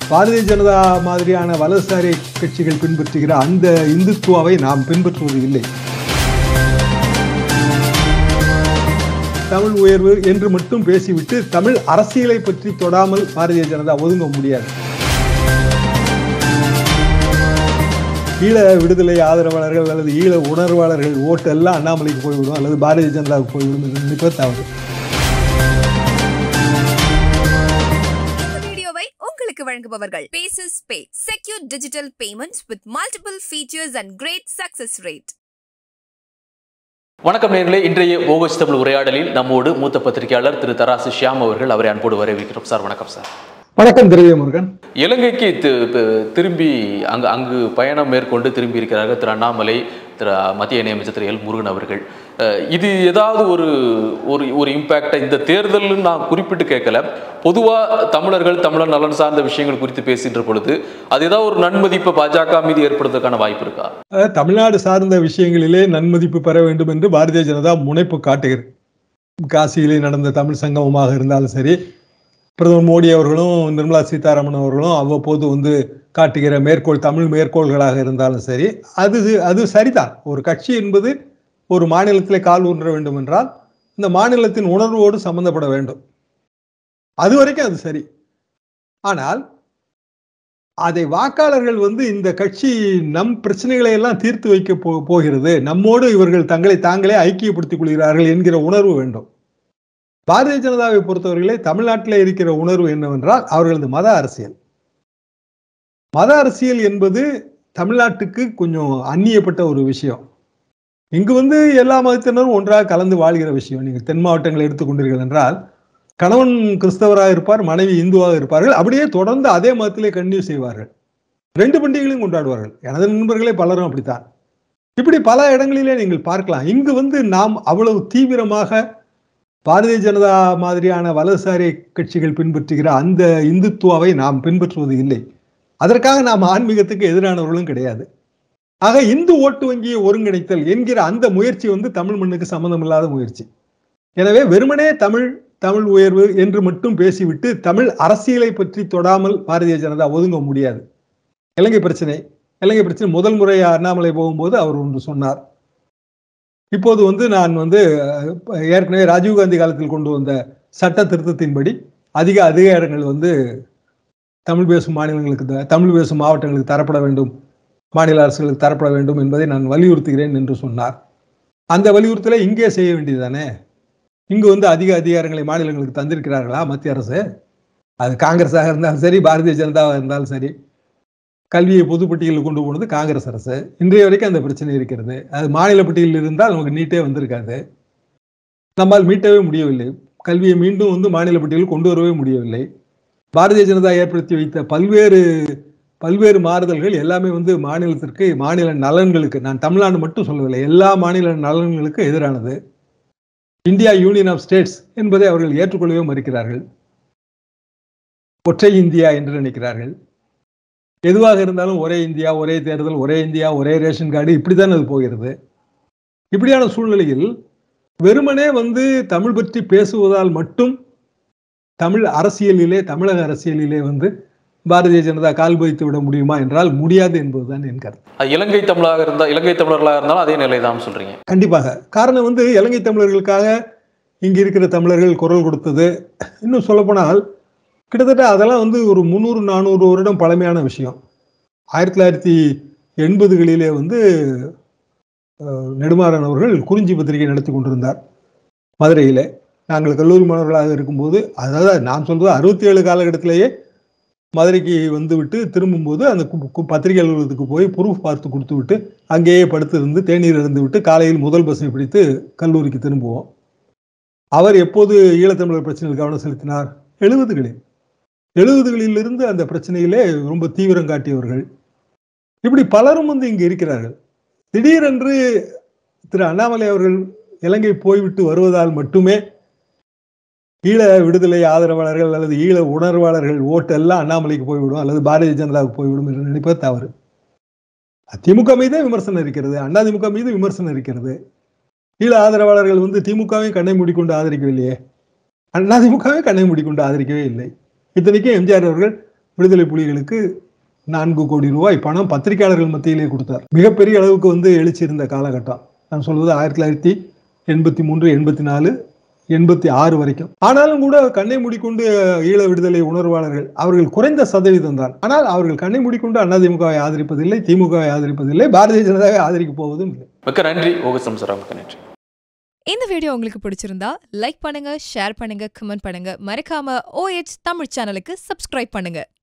பாரதிய ஜனதா மாதிரியான வலதுசாரி கட்சிகள் பின்பற்றுகிற அந்த இந்துத்துவாவை நாம் பின்பற்றுவது இல்லை தமிழ் உயர்வு என்று மட்டும் பேசிவிட்டு தமிழ் அரசியலை பற்றி தொடாமல் பாரதிய ஜனதா ஒதுங்க முடியாது ஈழ விடுதலை ஆதரவாளர்கள் அல்லது ஈழ உணர்வாளர்கள் ஓட்டு எல்லாம் அண்ணாமலைக்கு போய்விடும் அல்லது பாரதிய ஜனதாவுக்கு போய்விடும் என்று நினைப்பது தவறு இந்த வீடியோவை உங்களுக்கு வழங்குபவர்கள் பேசஸ் பே secure digital payments with multiple features and great success rate வணக்கம் நேர்களே இன்றைய ஓகோச் தமிழ் உரையாடலில் நம்மோடு மூத்த பத்திரிகையாளர் திரு தராசு ஷியாம் அவர்கள் அவரை அன்போடு வரவேற்கிறோம் சார் வணக்கம் சார் வணக்கம் திரவிய முருகன் இலங்கைக்கு தி- தி- திரும்பி அங்கு அங்கு பயணம் மேற்கொண்டு திரும்பி இருக்கிறார்கள் திரு அண்ணாமலை திரு மத்திய இணையமைச்சர் திரு எல் முருகன் அவர்கள் அஹ், இது ஏதாவது ஒரு ஒரு ஒரு இம்பேக்டை இந்த தேர்தல்னு நான் குறிப்பிட்டு கேட்கல பொதுவாக தமிழர்கள் தமிழர் நலன் சார்ந்த விஷயங்கள் குறித்து பேசுகின்ற பொழுது அது ஏதாவது ஒரு நன்மதிப்பை பாஜக மீது ஏற்படுறதுக்கான வாய்ப்பு இருக்கா அஹ், தமிழ்நாடு சார்ந்த விஷயங்களிலே நன்மதிப்பு பெற வேண்டும் என்று பாரதிய ஜனதா முனைப்பு காட்டுகிறது காசியிலே நடந்த தமிழ் சங்கமமாக இருந்தாலும் சரி பிரதமர் மோடி அவர்களும் நிர்மலா சீதாராமன் அவர்களும் அவ்வப்போது வந்து காட்டுகிற மேற்கோள் தமிழ் மேற்கோள்களாக இருந்தாலும் சரி அது அது சரிதான் ஒரு கட்சி என்பது ஒரு மாநிலத்திலே கால் ஊன்ற வேண்டும் என்றால் இந்த மாநிலத்தின் உணர்வோடு சம்பந்தப்பட வேண்டும் அது வரைக்கும் அது சரி ஆனால் அதை வாக்காளர்கள் வந்து இந்த கட்சி நம் பிரச்சனைகளை எல்லாம் தீர்த்து வைக்க போ போகிறது நம்மோடு இவர்கள் தங்களை தாங்களே ஐக்கியப்படுத்திக் கொள்கிறார்கள் என்கிற உணர்வு வேண்டும் பாரதிய ஜனதாவை பொறுத்தவர்களே தமிழ்நாட்டில் இருக்கிற உணர்வு என்னவென்றால் அவர்களது மத அரசியல் மத அரசியல் என்பது தமிழ்நாட்டுக்கு கொஞ்சம் அந்நியப்பட்ட ஒரு விஷயம் இங்கு வந்து எல்லா மதத்தினரும் ஒன்றாக கலந்து வாழ்கிற விஷயம் நீங்கள் தென் மாவட்டங்களை எடுத்துக்கொண்டீர்கள் என்றால் கணவன் கிறிஸ்தவராக இருப்பார் மனைவி இந்துவாக இருப்பார்கள் அப்படியே தொடர்ந்து அதே மதத்திலே கன்னியூ செய்வார்கள் ரெண்டு பண்டிகைகளையும் கொண்டாடுவார்கள் எனது நண்பர்களே பலரும் அப்படித்தான் இப்படி பல இடங்களிலே நீங்கள் பார்க்கலாம் இங்கு வந்து நாம் அவ்வளவு தீவிரமாக பாரதிய ஜனதா மாதிரியான வலதுசாரி கட்சிகள் பின்பற்றுகிற அந்த இந்துத்துவாவை நாம் பின்பற்றுவது இல்லை அதற்காக நாம் ஆன்மீகத்துக்கு எதிரானவர்களும் கிடையாது ஆக இந்து ஓட்டு வங்கியை ஒருங்கிணைத்தல் என்கிற அந்த முயற்சி வந்து தமிழ் மண்ணுக்கு சம்பந்தமில்லாத முயற்சி எனவே வெறுமனே தமிழ் தமிழ் உயர்வு என்று மட்டும் பேசிவிட்டு தமிழ் அரசியலை பற்றி தொடாமல் பாரதிய ஜனதா ஒதுங்க முடியாது இலங்கை பிரச்சனை இலங்கை பிரச்சனை முதல் முறை அண்ணாமலை போகும்போது அவர் ஒன்று சொன்னார் இப்போது வந்து நான் வந்து அஹ், ஏற்கனவே ராஜீவ்காந்தி காலத்தில் கொண்டு வந்த சட்ட திருத்தத்தின்படி அதிக அதிகாரங்கள் வந்து தமிழ் பேசும் மாநிலங்களுக்கு த- தமிழ் பேசும் மாவட்டங்களுக்கு தரப்பட வேண்டும் மாநில அரசுகளுக்கு தரப்பட வேண்டும் என்பதை நான் வலியுறுத்துகிறேன் என்று சொன்னார் அந்த வலியுறுத்தலை இங்கே செய்ய வேண்டியதுதானே இங்கு வந்து அதிக அதிகாரங்களை மாநிலங்களுக்கு தந்திருக்கிறார்களா மத்திய அரசு அது காங்கிரஸாக இருந்தாலும் சரி பாரதிய ஜனதாவாக இருந்தாலும் சரி கல்வியை பொதுப்பட்டியலில் கொண்டு போனது காங்கிரஸ் அரசு இன்றைய வரைக்கும் அந்த பிரச்சனை இருக்கிறது அது மாநில பட்டியலில் இருந்தால் நமக்கு நீட்டே வந்திருக்காது நம்மால் மீட்டவே முடியவில்லை கல்வியை மீண்டும் வந்து மாநில பட்டியலில் கொண்டு வரவே முடியவில்லை பாரதிய ஜனதா ஏற்படுத்தி வைத்த பல்வேறு பல்வேறு மாறுதல்கள் எல்லாமே வந்து மாநிலத்திற்கு மாநில நலன்களுக்கு நான் தமிழ்நாடு மட்டும் சொல்லவில்லை எல்லா மாநில நலன்களுக்கு எதிரானது இந்தியா யூனியன் ஆஃப் ஸ்டேட்ஸ் என்பதை அவர்கள் ஏற்றுக்கொள்ளவே மறுக்கிறார்கள் ஒற்றை இந்தியா என்று நினைக்கிறார்கள் எதுவாக இருந்தாலும் ஒரே இந்தியா ஒரே தேர்தல் ஒரே இந்தியா ஒரே ரேஷன் கார்டு இப்படித்தான் அது போகிறது இப்படியான சூழ்நிலையில் வெறுமனே வந்து தமிழ் பற்றி பேசுவதால் மட்டும் தமிழ் அரசியலிலே தமிழக அரசியலிலே வந்து பாரதிய ஜனதா கால் பதித்து விட முடியுமா என்றால் முடியாது என்பதுதான் என் கருத்து அது இலங்கை தமிழாக இருந்தால் இலங்கை தமிழர்களாக இருந்தாலும் அதே நிலை தான் சொல்றீங்க கண்டிப்பாக காரணம் வந்து இலங்கை தமிழர்களுக்காக இங்க இருக்கிற தமிழர்கள் குரல் கொடுத்தது இன்னும் சொல்லப்போனால் கிட்டத்தட்ட அதெல்லாம் வந்து ஒரு முந்நூறு நானூறு வருடம் பழமையான விஷயம் ஆயிரத்தி தொள்ளாயிரத்தி எண்பதுகளிலே வந்து அஹ், நெடுமாறன் அவர்கள் குறிஞ்சி பத்திரிகை நடத்தி கொண்டிருந்தார் மதுரையிலே நாங்கள் கல்லூரி மாணவர்களாக இருக்கும்போது அதாவது நான் சொல்றது அறுபத்தி ஏழு காலகட்டத்திலேயே மதுரைக்கு வந்து விட்டு திரும்பும்போது அந்த கு- கு- பத்திரிகை அலுவலகத்துக்கு போய் ப்ரூஃப் பார்த்து கொடுத்து விட்டு அங்கேயே படுத்திருந்து தேநீர் இருந்து விட்டு காலையில் முதல் பஸ்ஸை பிடித்து கல்லூரிக்கு திரும்புவோம் அவர் எப்போது ஈழத்தமிழர் பிரச்சனையில் கவனம் செலுத்தினார் எழுபதுகளில் எழுபதுகளிலிருந்து அந்த பிரச்சனையிலே ரொம்ப தீவிரம் காட்டியவர்கள் இப்படி பலரும் வந்து இங்கு இருக்கிறார்கள் திடீரென்று திரு அண்ணாமலை அவர்கள் இலங்கை போய்விட்டு வருவதால் மட்டுமே ஈழ விடுதலை ஆதரவாளர்கள் அல்லது ஈழ உணர்வாளர்கள் ஓட்டு எல்லாம் அண்ணாமலைக்கு போய்விடும் அல்லது பாரதிய ஜனதாவுக்கு போய்விடும் என்று நினைப்பது தவறு திமுக மீதே விமர்சனம் இருக்கிறது அண்ணா திமுக மீது விமர்சனம் இருக்கிறது ஈழ ஆதரவாளர்கள் வந்து திமுகவையும் கண்ணை மூடிக்கொண்டு ஆதரிக்கவில்லையே அண்ணா திமுகவே கண்ணை மூடிக்கொண்டு ஆதரிக்கவே இல்லை இத்தனைக்கும் எம்ஜிஆர் அவர்கள் விடுதலை புலிகளுக்கு நான்கு கோடி ரூபாய் பணம் பத்திரிகையாளர்கள் மத்தியிலே கொடுத்தார் மிகப்பெரிய அளவுக்கு வந்து எழுச்சி இருந்த காலகட்டம் நான் சொல்வது ஆயிரத்தி தொள்ளாயிரத்தி எண்பத்தி மூன்று எண்பத்தி நாலு எண்பத்தி ஆறு வரைக்கும் ஆனாலும் கூட கண்ணை மூடிக்கொண்டு ஈழ விடுதலை உணர்வாளர்கள் அவர்கள் குறைந்த சதவீதம் தான் ஆனால் அவர்கள் கண்ணை மூடிக்கொண்டு அதிமுகவை ஆதரிப்பதில்லை திமுகவை ஆதரிப்பதில்லை பாரதிய ஜனதாவை ஆதரிக்க போவதும் இல்லை மிக்க நன்றி ஓகஸ்டம் சார் மிக்க நன்றி இந்த வீடியோ உங்களுக்கு பிடிச்சிருந்தா லைக் பண்ணுங்க ஷேர் பண்ணுங்க கமெண்ட் பண்ணுங்க மறக்காம OH தமிழ் சேனலுக்கு சப்ஸ்கிரைப் பண்ணுங்க